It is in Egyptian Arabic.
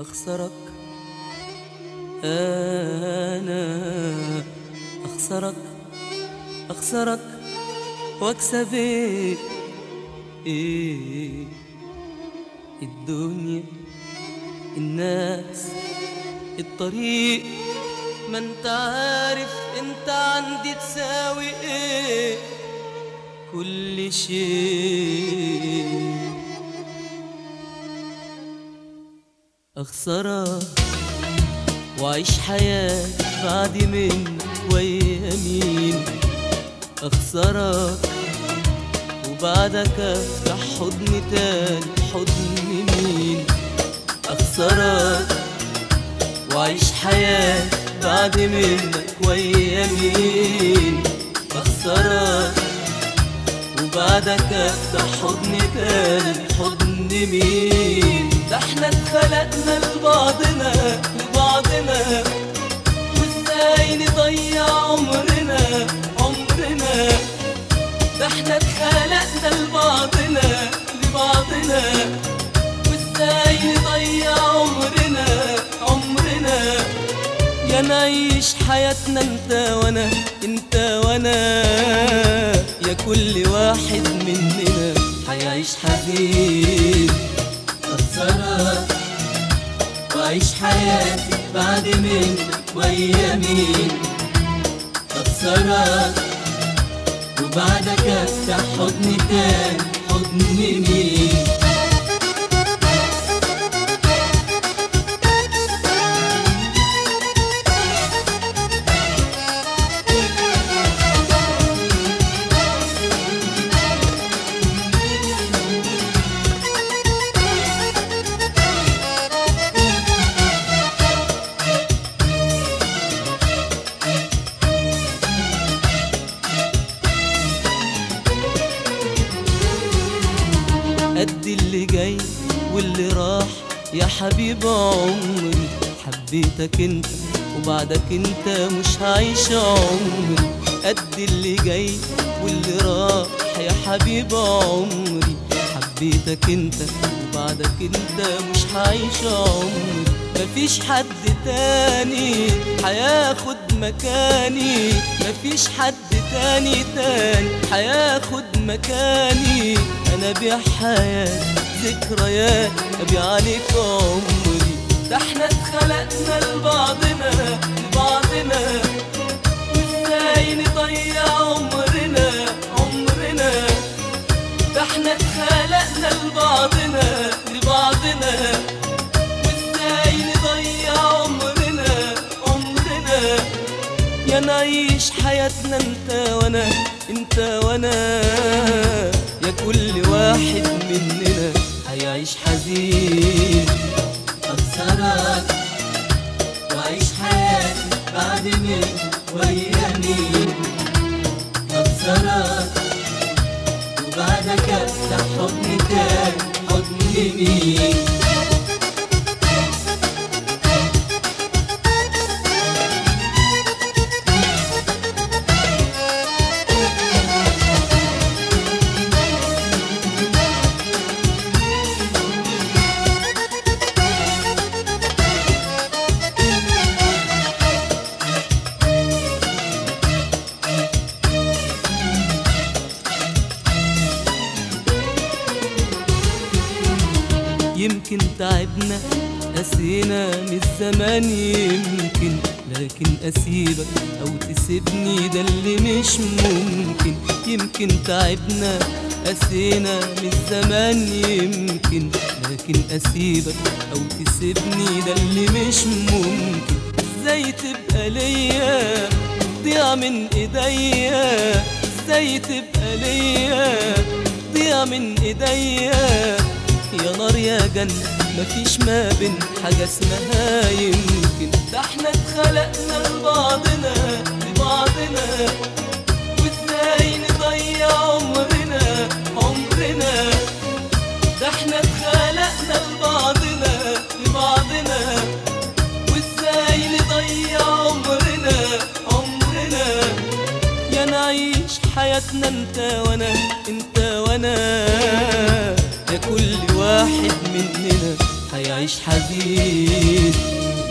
أخسرك أنا أخسرك أخسرك وأكسب إيه إيه الدنيا الناس الطريق ما انت عارف انت عندي تساوي ايه كل شيء اخسرك واعيش حياتي بعد منك ويا مين اخسرك وبعدك افتح حضن تاني حضن مين اخسرك واعيش حياتي بعد منك ويا مين اخسرك وبعدك افتح حضن تاني حضن مين ده احنا اتخلقنا لبعضنا لبعضنا وازاي نضيع عمرنا عمرنا ده احنا اتخلقنا لبعضنا لبعضنا وازاي نضيع عمرنا عمرنا يا نعيش حياتنا انت وانا انت وانا يا كل واحد مننا هيعيش حزين أخسرك وأعيش حياتي بعد منك ويا مين أخسرك وبعدك أفتح حضن تاني حضن مين قد اللي جاي واللي راح يا حبيب عمري حبيتك انت وبعدك انت مش هعيش عمري قد اللي جاي واللي راح يا حبيب عمري حبيتك انت وبعدك انت مش هعيش عمري مفيش حد تاني هياخد مكاني مفيش حد تاني تاني هياخد مكاني انا بيع حياتي ذكريات ابيع عليك عمري ده احنا اتخلقنا لبعضنا لبعضنا وازاي نضيع عمرنا عمرنا ده احنا اتخلقنا لبعضنا لبعضنا وازاي نضيع عمرنا عمرنا يا نعيش حياتنا انت وانا انت وانا يا كل واحد مننا هيعيش حزين أخسرك وأعيش حياتي بعد منك ويا مين أخسرك وبعدك أفتح حضن تاني حضن مين يمكن تعبنا قسينا من الزمان يمكن لكن اسيبك او تسيبني ده اللي مش ممكن يمكن تعبنا قسينا من الزمان يمكن لكن اسيبك او تسيبني ده اللي مش ممكن ازاي تبقى ليا ضيع من ايديا ازاي تبقى ليا ضيع من ايديا يا نار يا جنة مفيش ما بين حاجة اسمها يمكن ده احنا اتخلقنا لبعضنا لبعضنا وازاي نضيع عمرنا عمرنا ده احنا اتخلقنا لبعضنا لبعضنا وازاي نضيع عمرنا عمرنا يا نعيش حياتنا انت وانا انت وانا يا كل واحد مننا يعيش حزين